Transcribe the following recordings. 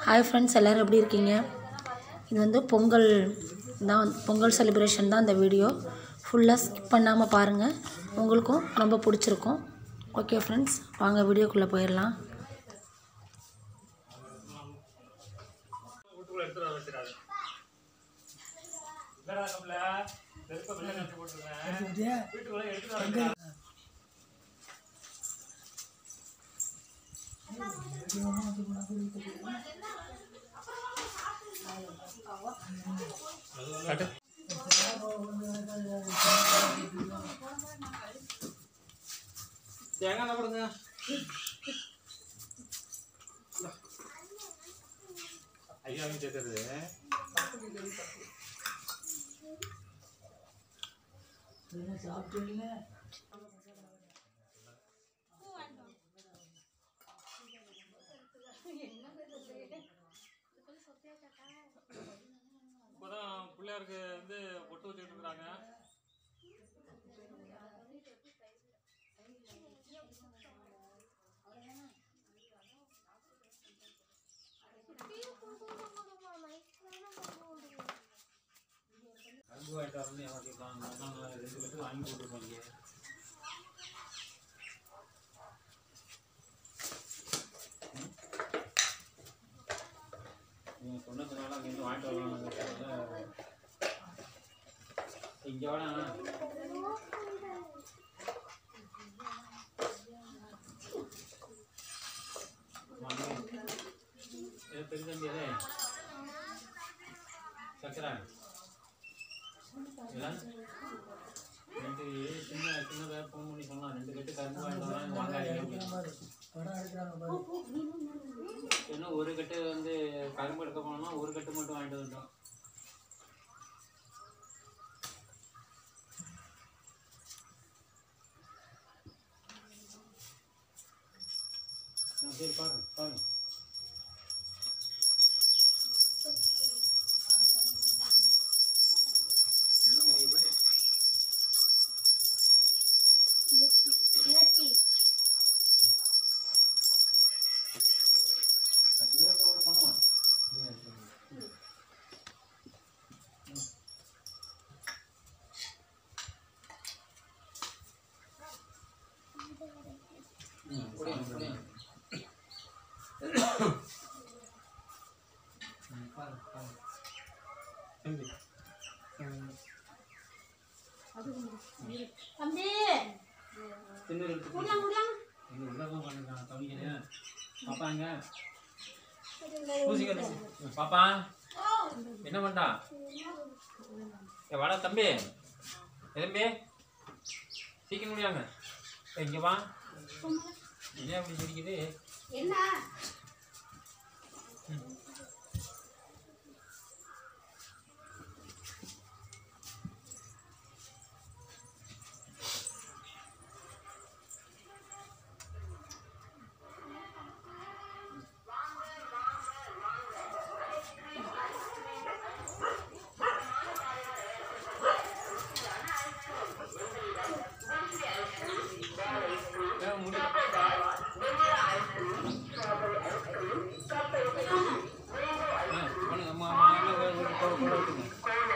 Hi friends எல்லோரும் எப்படி இருக்கீங்க இது வந்து பொங்கல் தான் பொங்கல் செலிப்ரேஷன் தான் இந்த வீடியோ ஃபுல்லாக ஸ்கிப் பண்ணாமல் பாருங்கள் உங்களுக்கும் ரொம்ப பிடிச்சிருக்கும் ஓகே ஃப்ரெண்ட்ஸ் வாங்க வீடியோக்குள்ளே போயிடலாம் வீட்டுக்குள்ள எடுத்துட்டு வர வச்சிடாத. இல்லடா கமல, நெருப்பை வெளில கட்டி போட்டுருக்கேன். வீட்டுக்குள்ள எடுத்துட்டு வர வச்சிடாத. கட்டு. தேங்காய் எண்ணெய் கொடுங்க ஐயாவும் சேர்த்துறது இப்போதான் பிள்ளையாருக்கு வந்து பொட்டு வச்சுட்டு இருக்கிறாங்க கரும்பு வாங்கிட்டு வரணும் ஏமாத்திருக்காங்க அதான் ரெண்டு கட்டு வாங்கி போட்டுருப்பாங்க நீங்க சொன்னதுனால அங்கேருந்து வாங்கிட்டு வரலாம்ங்கிறதுனால இங்கே வேணா இது பெரிய தம்பி அதே சக்கரை இதெல்லாம் ரெண்டு சின்ன சின்னதாக ஃபோன் பண்ணி சொன்னான் ரெண்டு கட்டு கரும்பு வாங்கிட்டு வரேன் வாங்க இன்னும் ஒரு கட்டு வந்து கரும்பு எடுக்க போனோம்னா ஒரு கட்டு மட்டும் வாங்கிட்டு வந்துட்டோம் ஆ, சரி பாருங்க பாருங்க என்ன முடியுது அதுதான் ஒரு பண்ணுவான் ம், புரியும், புரியும். ம், பாரு, பாரு. தம்பி. திண்ணூறு எடுத்து போடு. இங்க உள்ளதான் பண்ணிருக்காங்க, கவனிக்கலையா? பாப்பா எங்க? பூசிக்க எடுத்து. ம், பாப்பா என்ன பண்ணா ஏ வாடா தம்பி ஏ தம்பி சீக்கிரம் முடியாங்க ஏய், இங்க வா என்ன அப்படி சிரிக்குது ஏன் முடி ஆ, பண்ணுங்க, அம்மா, அம்மா, எல்லாம் வே- வே- கொ- கொண்டு விட்டுங்க.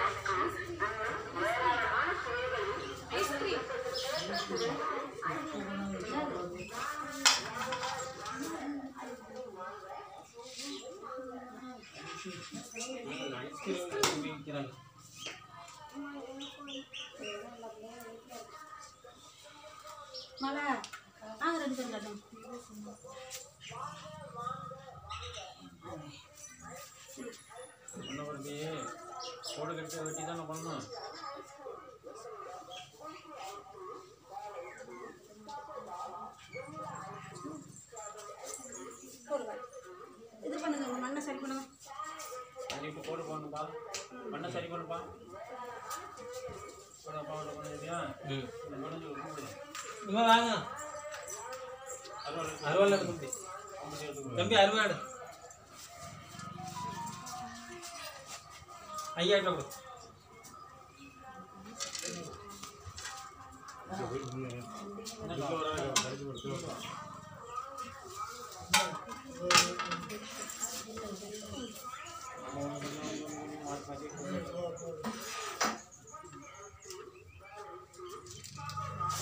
ஐஸ்கிரீம் விற்கிறாங்க. மழை நாங்கள் ரெண்டு பேரும் கட்டோம் என்ன பண்ணுறது கோடு கட்டு வெட்டி தானே பண்ணணும் இது பண்ணுங்க உங்கள் மண்ணை சரி பண்ணுங்க சரி இப்போ கோடு போடணுப்பா பண்ண சரி பண்ணுப்பா கூட அப்பா விட பண்ணிருக்கியா இந்த முடிஞ்சு கூப்பிடு இங்க வாங்க அறுவடை அறுவாள் தம்பி தம்பி அறுவாடு ஐயா கொடு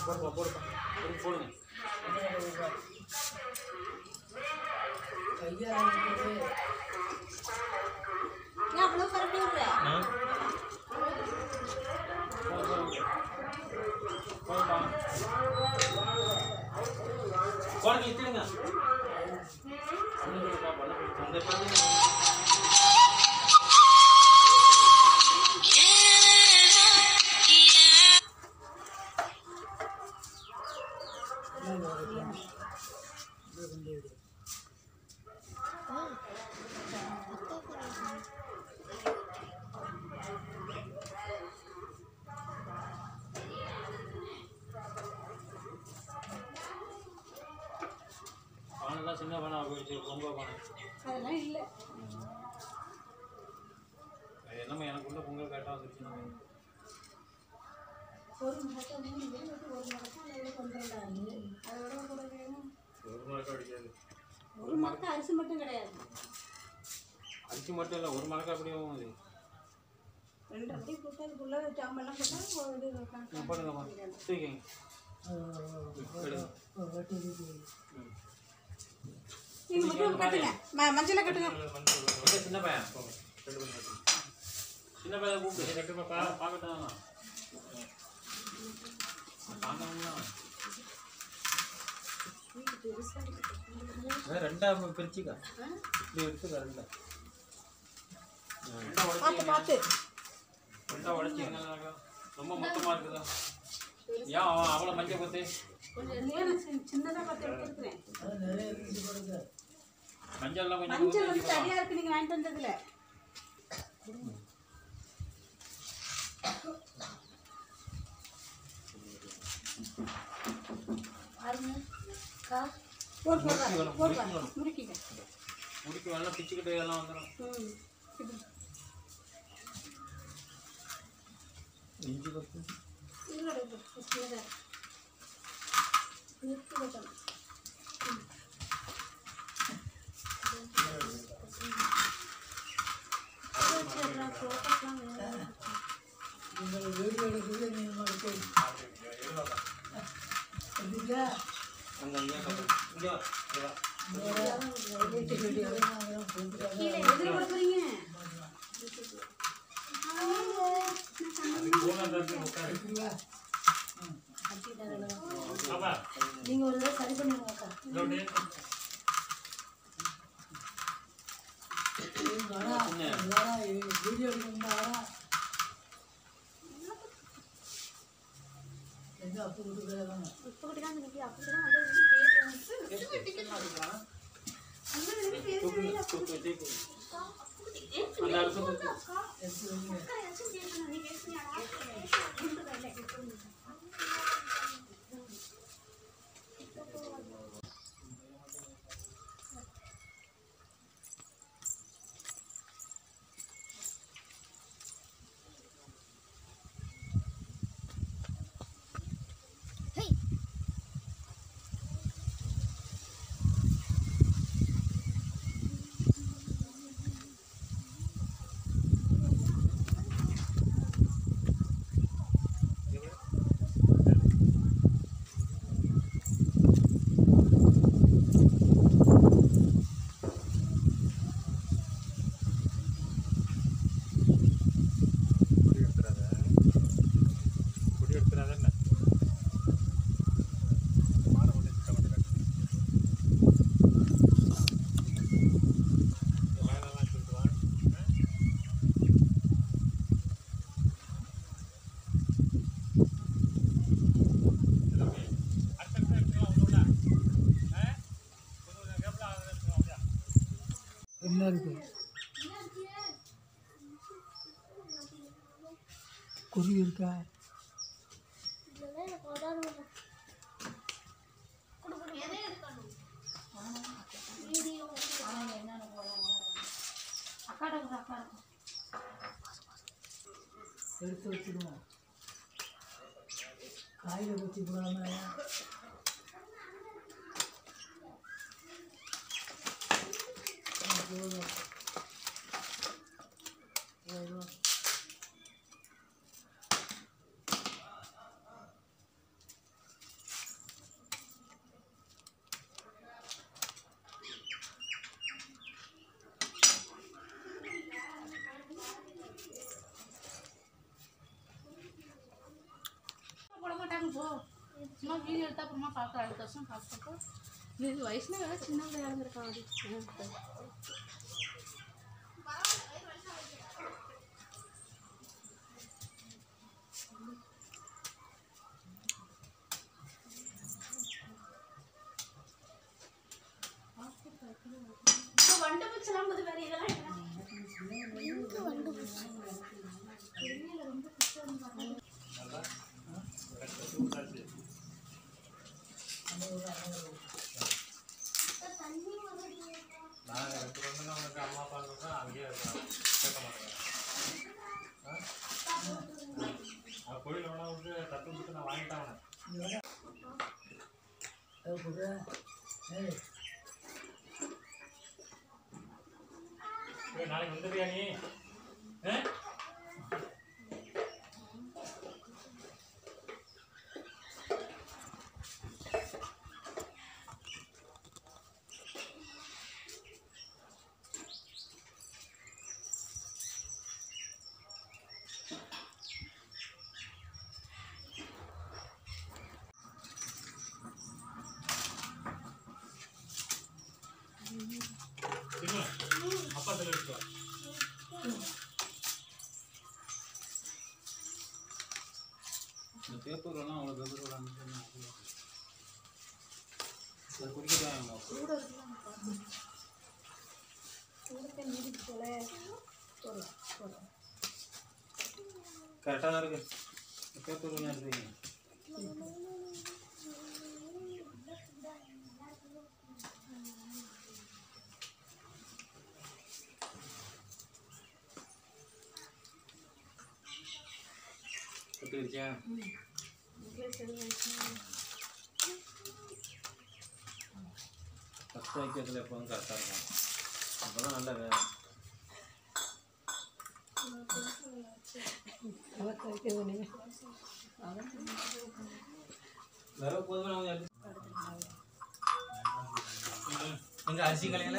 போடுப்பா போடுப்பா போடுங்க போடுங்க போடுப்பா போடுங்க இட்டுடுங்க அந்த பக்கம் பானைலாம் சின்ன பானை போயிடுச்சு ரொம்ப பானை அதெல்லாம் இல்லை அது என்னம்மா எனக்குள்ள பொங்கல் கரெக்டாக வந்துருச்சு நம்ம ஒரு மரத்தை மூணு பேர் வந்து ஒரு மரத்தை அளவு பண்ணுறாங்க அதோட கூட வேணும் ஒரு மரக்கா அடிக்காது ஒரு மரத்தை அரிசி மட்டும் கிடையாது அரிசி மட்டும் இல்லை ஒரு மரக்கா அப்படியும் அது ரெண்டு அப்படி போட்டு அதுக்குள்ளே சாம்பெல்லாம் போட்டால் ஒரு இது கணக்கு. ம், போடுங்கம்மா தூக்கிங்க எடுங்க ம். நீங்க மட்டும் கட்டுங்க ம- மஞ்சளை கட்டுங்க ஓகே, சின்ன பையன் ரெண்டு பண்ணி கட்டு. சின்ன பையன் கூப்பிட்டு கட்டு பாப்பா பார்க்கட்டும் ரெண்டா பிரிச்சுக்கா இப்படி எடுத்துக்க ரெண்டா ரெண்டா பார்த்து உடச்சிங்க பார்த்து ரெண்டா உடச்சிங்க ரொம்ப மொத்தமா இருக்குதா ஏன் அவன் அவ்வளோ மஞ்சள் கொத்து கொஞ்சம் நேரம் சி- சின்னதா பார்த்து எடுத்துருக்கிறேன் மஞ்சள்லாம் கொஞ்சம் மஞ்சள் ஊத்தி வந்து வச்சுக்கோமா. சரியா இருக்கு நீங்க வாங்கிட்டு வந்ததுல போடு போடு போடு முறுக்கிங்க முடிக்கு வேணா பிச்சுக்கிட்டு எல்லாம் வந்துடும் ம் இது. இஞ்சி பத்து இதோட இது, இதோட. நிறுத்தி வைக்கணும். அதை வச்சிடுறா, photos-லாம் வேணும். அங்கே அங்கே இங்கே வா. கீழே எதிர போட போறீங்க நீங்க ஒரு தடவை சரி பண்ணுங்க அக்கா தூக்கு, தூக்கு, தூக்கு. அந்த அடுப்பு தூக்கு. என்ன இருக்கு குருவி இருக்கா அக்காட கூட அக்காட எடுத்து வச்சுக்கணும் காயில் ஊற்றி போடாம போதும் போதும் வீடியோ எடுத்தா அப்புறமா பார்க்கலாம் அடுத்த வருஷம் பார்க்கப்போ இது வயசுல வேலை சின்ன பிள்ளையா இருந்திருக்கான் அப்படி வண்டு பூச்செல்லாம் போது வேற இதெல்லாம் என்ன? நாங்கள் ரெண்டு பொண்ணுங்க அவனுக்கு அம்மா அப்பா இருக்கோம் அங்கேயே இருக்கோம் கேட்க மாட்டேங்க அவன் கோயில் வேணா விட்டு தட்டு விட்டு நான் வாங்கிட்டேன் அவனை அது கூட ஏய் ஏய், நாளைக்கு வந்துடுறியா நீ ஆ? சின்ன, அப்பா சொல்லி வச்சுக்கோ இந்த பேப்பர் வேணா அவ்வளோ பேப்பர் வேணாம் அது குடிக்கதான் கரெக்டாக தான் இருக்கு இந்த பேப்பர் வேணா எடுத்துங்க கட்டுருச்சியா ஃபஸ்ட் வைக்கிறதுல எப்போதும் கரெக்டாக இருக்கும் அப்போ தான் நல்ல வேலை அவத்தை வைக்கிறது நீ வர போதும் நான் எடுத்து எங்க அரிசி கலையில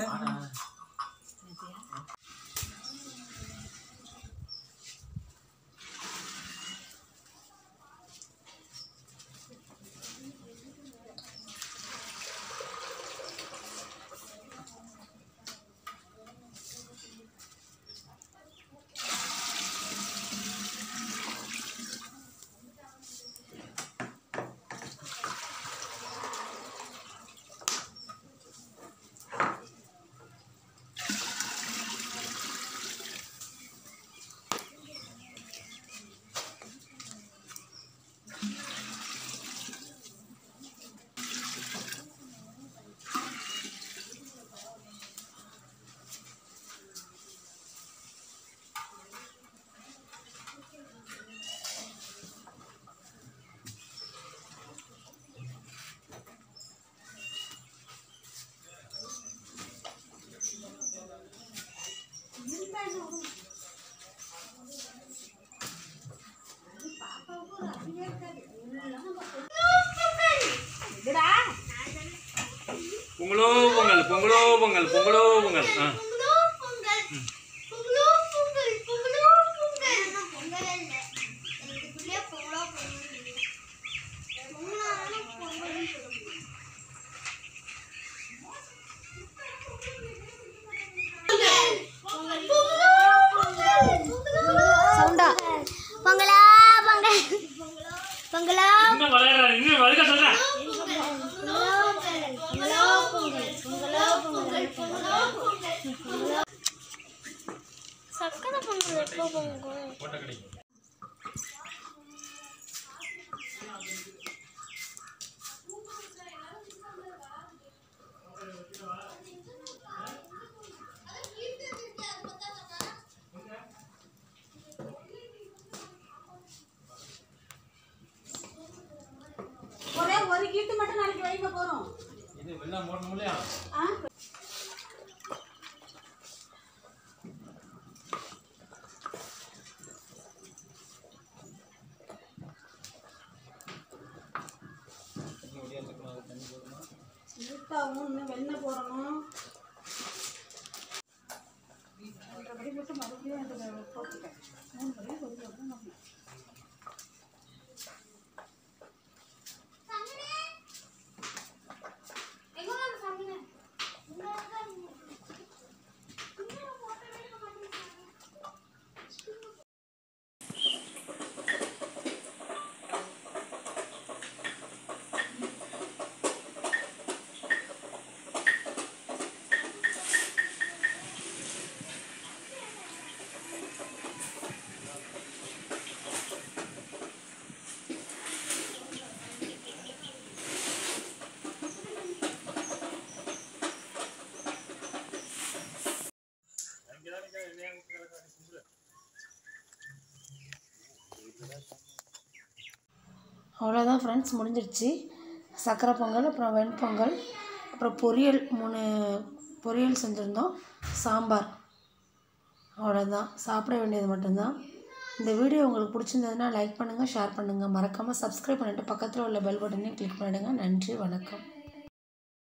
பொங்கலோ பொங்கல் பொங்கலோ பொங்கல் பொங்கலோ பொங்கல் ஆ சவுண்டா பொங்கலா பொங்கல் பொங்கலா இன்னும் விளையாடுற இன்னும் வழுக்க சொல்கிறேன் பொங்கலோ பொங்கல் பொங்கலோ பொங்கல் பொங்கலோ பொங்கல் சக்கரை பொங்கல் எப்போ பொங்கல் போட்ட கிடைக்கும் ஒரே ஒரு கீட்டு மட்டும் நாளைக்கு வைக்க போறோம் இது வெள்ளம் போடணும் இல்லையா ஆ இருட்டாவும் இன்னும் வெண்ணெய் போடணும் மற்றபடி மட்டும் மறுபடியும் இதில் போட்டுட்டேன் மூணு படியும் கொதிக்க விடணும் நம்ம அவ்வளோதான் ஃப்ரெண்ட்ஸ் முடிஞ்சிருச்சு சக்கரை பொங்கல் அப்புறம் வெண்பொங்கல் அப்புறம் பொரியல் மூணு பொரியல் செஞ்சுருந்தோம் சாம்பார் அவ்வளோதான் சாப்பிட வேண்டியது மட்டும்தான் இந்த வீடியோ உங்களுக்கு பிடிச்சிருந்ததுன்னா லைக் பண்ணுங்கள் ஷேர் பண்ணுங்கள் மறக்காமல் சப்ஸ்கிரைப் பண்ணிவிட்டு பக்கத்தில் உள்ள பெல் பட்டனையும் கிளிக் பண்ணிடுங்க நன்றி வணக்கம்